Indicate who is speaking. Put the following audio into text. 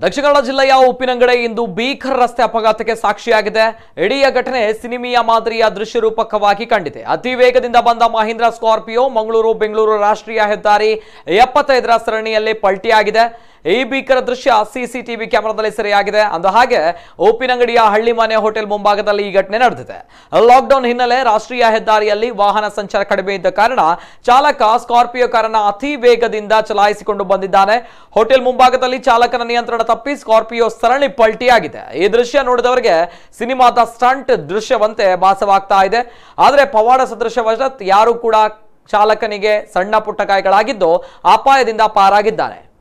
Speaker 1: ದಕ್ಷಿಣ ಕನ್ನಡ ಜಿಲ್ಲೆಯ ಉಪ್ಪಿನಂಗಡೆ ಇಂದು ಭೀಕರ ರಸ್ತೆ ಅಪಘಾತಕ್ಕೆ ಸಾಕ್ಷಿಯಾಗಿದೆ ಇಡೀ ಘಟನೆ ಸಿನಿಮಿಯ ಮಾದರಿಯ ದೃಶ್ಯ ರೂಪಕವಾಗಿ ಕಂಡಿದೆ ಅತಿ ವೇಗದಿಂದ ಬಂದ ಮಹೀಂದ್ರ ಸ್ಕಾರ್ಪಿಯೋ ಮಂಗಳೂರು ಬೆಂಗಳೂರು ರಾಷ್ಟ್ರೀಯ ಹೆದ್ದಾರಿ ಎಪ್ಪತ್ತೈದರ ಸರಣಿಯಲ್ಲಿ ಪಲ್ಟಿಯಾಗಿದೆ ಈ ಭೀಕರ ದೃಶ್ಯ ಸಿಸಿಟಿವಿ ಕ್ಯಾಮೆರಾದಲ್ಲಿ ಸೆರೆಯಾಗಿದೆ ಅಂದ ಹಾಗೆ ಉಪ್ಪಿನಂಗಡಿಯ ಹಳ್ಳಿ ಮನೆ ಹೋಟೆಲ್ ಮುಂಭಾಗದಲ್ಲಿ ಈ ಘಟನೆ ನಡೆದಿದೆ ಲಾಕ್ಡೌನ್ ಹಿನ್ನೆಲೆ ರಾಷ್ಟ್ರೀಯ ಹೆದ್ದಾರಿಯಲ್ಲಿ ವಾಹನ ಸಂಚಾರ ಕಡಿಮೆ ಇದ್ದ ಕಾರಣ ಚಾಲಕ ಸ್ಕಾರ್ಪಿಯೋ ಕಾರನ್ನ ಅತಿ ವೇಗದಿಂದ ಚಲಾಯಿಸಿಕೊಂಡು ಬಂದಿದ್ದಾನೆ ಹೋಟೆಲ್ ಮುಂಭಾಗದಲ್ಲಿ ಚಾಲಕನ ನಿಯಂತ್ರಣ ತಪ್ಪಿ ಸ್ಕಾರ್ಪಿಯೋ ಸರಣಿ ಪಲ್ಟಿಯಾಗಿದೆ ಈ ದೃಶ್ಯ ನೋಡಿದವರಿಗೆ ಸಿನಿಮಾದ ಸ್ಟಂಟ್ ದೃಶ್ಯವಂತೆ ಭಾಸವಾಗ್ತಾ ಇದೆ ಆದರೆ ಪವಾಡ ಸದೃಶ್ಯವಶತ್ ಯಾರು ಕೂಡ ಚಾಲಕನಿಗೆ ಸಣ್ಣ ಪುಟ್ಟ ಗಾಯಗಳಾಗಿದ್ದು ಅಪಾಯದಿಂದ ಪಾರಾಗಿದ್ದಾನೆ